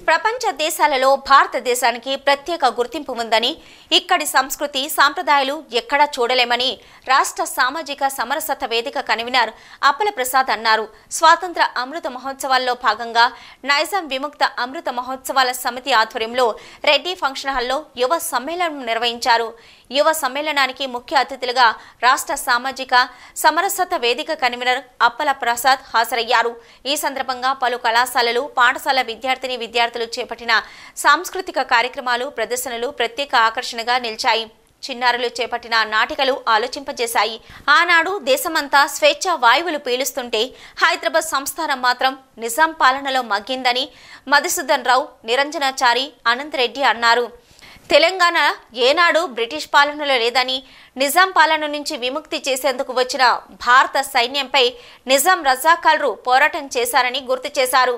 ప్రపంచ దేశాలలో భారతదేశానికి ప్రత్యేక గుర్తింపు ఉందని ఇక్కడి సంస్కృతి సాంప్రదాయాలు ఎక్కడా చూడలేమని రాష్ట్ర సామాజిక సమరసత వేదిక కన్వీనర్ అప్పల ప్రసాద్ అన్నారు స్వాతంత్ర అమృత మహోత్సవాల్లో భాగంగా నైజాం విముక్త అమృత మహోత్సవాల సమితి ఆధ్వర్యంలో రెడ్డి ఫంక్షన్ హాల్లో యువ సమ్మేళనం నిర్వహించారు యువ సమ్మేళనానికి ముఖ్య అతిథులుగా రాష్ట్ర సామాజిక సమరసత వేదిక కన్వీనర్ అప్పల ప్రసాద్ హాజరయ్యారు ఈ సందర్భంగా పలు కళాశాలలు పాఠశాల విద్యార్థిని విద్యార్థులు చేపట్టిన సాంస్కృతిక కార్యక్రమాలు ప్రదర్శనలు ప్రత్యేక ఆకర్షణగా నిలిచాయి చిన్నారులు చేపట్టిన నాటికలు ఆలోచింపజేశాయి ఆనాడు దేశమంతా స్వేచ్ఛ వాయువులు పీలుస్తుంటే హైదరాబాద్ సంస్థానం మాత్రం నిజాం పాలనలో మగ్గిందని మధుసూదన్ రావు నిరంజనాచారి అనంతరెడ్డి అన్నారు తెలంగాణ ఏనాడు బ్రిటిష్ పాలనలో లేదని నిజాం పాలన నుంచి విముక్తి చేసేందుకు వచ్చిన భారత సైన్యంపై నిజాం రజాకాల్రు పోరాటం చేశారని గుర్తు చేశారు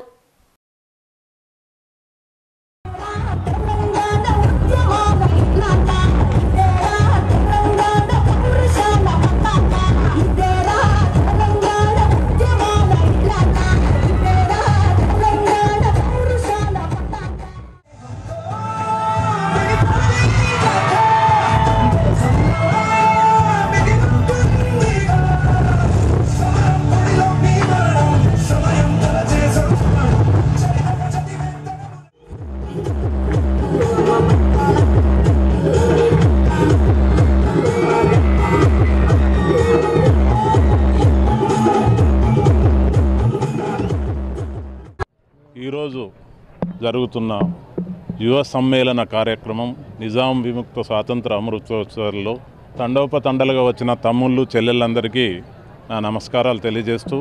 ఈరోజు జరుగుతున్న యువ సమ్మేళన కార్యక్రమం నిజాం విముక్త స్వాతంత్ర అమృతోత్సవాల్లో తండోపతండలుగా వచ్చిన తమ్ముళ్ళు చెల్లెళ్ళందరికీ నా నమస్కారాలు తెలియజేస్తూ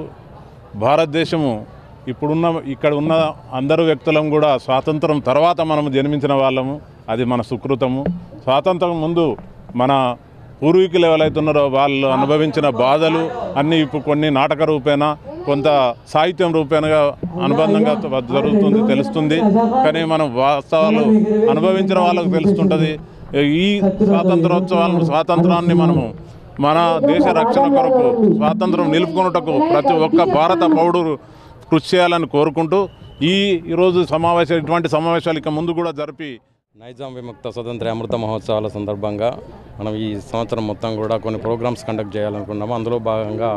భారతదేశము ఇప్పుడున్న ఇక్కడ ఉన్న అందరు వ్యక్తులం కూడా స్వాతంత్రం తర్వాత మనము జన్మించిన వాళ్ళము అది మన సుకృతము స్వాతంత్రం ముందు మన పూర్వీకులు ఎవరైతున్నారో వాళ్ళు అనుభవించిన బాధలు అన్నీ ఇప్పుడు కొన్ని నాటక రూపేణ కొంత సాహిత్యం రూపేణగా అనుబంధంగా జరుగుతుంది తెలుస్తుంది కానీ మనం వాస్తవాలు అనుభవించిన వాళ్ళకు తెలుస్తుంటుంది ఈ స్వాతంత్రోత్సవాలను స్వాతంత్రాన్ని మనము మన దేశ రక్షణ కొరకు స్వాతంత్రం నిలుపుకొనుటకు ప్రతి ఒక్క భారత పౌరుడు కృషి చేయాలని కోరుకుంటూ ఈ ఈరోజు సమావేశం ఇటువంటి సమావేశాలు ఇక ముందు కూడా జరిపి నైజాం విముక్త స్వతంత్ర అమృత మహోత్సవాల సందర్భంగా మనం ఈ సంవత్సరం మొత్తం కూడా కొన్ని ప్రోగ్రామ్స్ కండక్ట్ చేయాలనుకున్నాము అందులో భాగంగా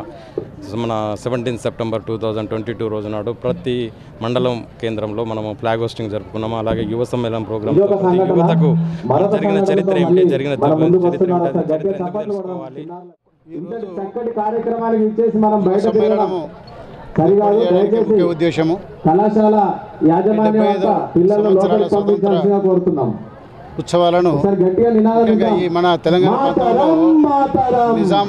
మన seventeen September two thousand twenty two రోజు నాడు ప్రతి మండలం కేంద్రంలో మనము ఫ్లాగ్ హోస్టింగ్ జరుపుకున్నాము అలాగే యువ సమ్మేళనం ప్రోగ్రామ్ ప్రతి యువతకు మన జరిగిన చరిత్ర ఏమిటి జరిగిన చరిత్ర ఏమిటి అది చరిత్ర ఎందుకు తెలుసుకోవాలి ఇంతటి చక్కటి కార్యక్రమానికి ఇచ్చేసి మనం బయట సమ్మేళనము సరికాదు చేయడానికి దయచేసి ముఖ్య ఉద్దేశము కళాశాల యాజమాన్యం డెబ్బై అంతా ఐదు పిల్లలను సంవత్సరాల లోపలికి పంపించాల్సిందిగా కోరుతున్నాం ఉత్సవాలను ఒకసారి గట్టిగా నినాదాలు ముఖ్యంగా ఈ మన తెలంగాణ ప్రాంతంలో మాతరం మాతరం నిజాం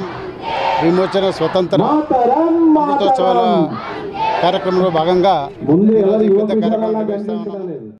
విమోచన స్వతంత్ర మాతరం అమృతోత్సవాల మాతరం కార్యక్రమంలో భాగంగా ముందు ఈరోజు ఎవరు ఈ యువ పెద్ద కార్యక్రమం పిల్లలలా నిర్వహిస్తా ఉన్నాం. కనిపించడం లేదు